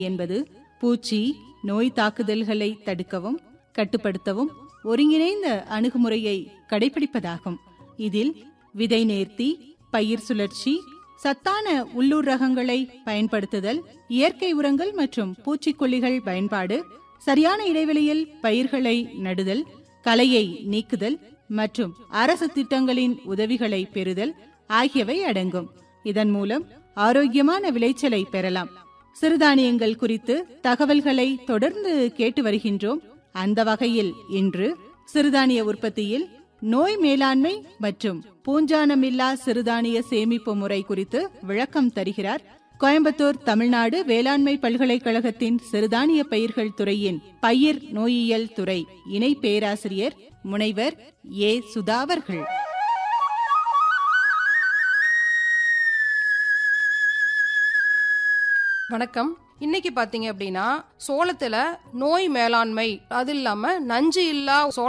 என்பது பூச்சி நோய் தாக்குதல்களை தடுக்கவும் கட்டுப்படுத்தவும் ஒருங்கிணைந்த அணுகுமுறையை கடைபிடிப்பதாகும் இதில் விதை நேர்த்தி பயிர் சுழற்சி சத்தான உள்ளூர் ரகங்களை பயன்படுத்துதல் இயற்கை உரங்கள் மற்றும் பூச்சிக்கொல்லிகள் பயன்பாடு சரியான இடைவெளியில் பயிர்களை நடுதல் களையை நீக்குதல் மற்றும் அரசு திட்டங்களின் உதவிகளை பெறுதல் ஆகியவை அடங்கும் இதன் மூலம் ஆரோக்கியமான விளைச்சலை பெறலாம் சிறுதானியங்கள் குறித்து தகவல்களை தொடர்ந்து கேட்டு வருகின்றோம் அந்த வகையில் இன்று சிறுதானிய உற்பத்தியில் நோய் மேலாண்மை மற்றும் பூஞ்சானமில்லா சிறுதானிய சேமிப்பு முறை குறித்து விளக்கம் தருகிறார் கோயம்புத்தூர் தமிழ்நாடு வேளாண்மை பல்கலைக்கழகத்தின் சிறுதானிய பயிர்கள் துறையின் பயிர் நோயியல் துறை இணை பேராசிரியர் முனைவர் ஏ சுதாவர்கள் வணக்கம் இன்னைக்கு பாத்தீங்க அப்படின்னா சோளத்துல நோய் மேலாண்மை அது இல்லாம நஞ்சு இல்லா சோள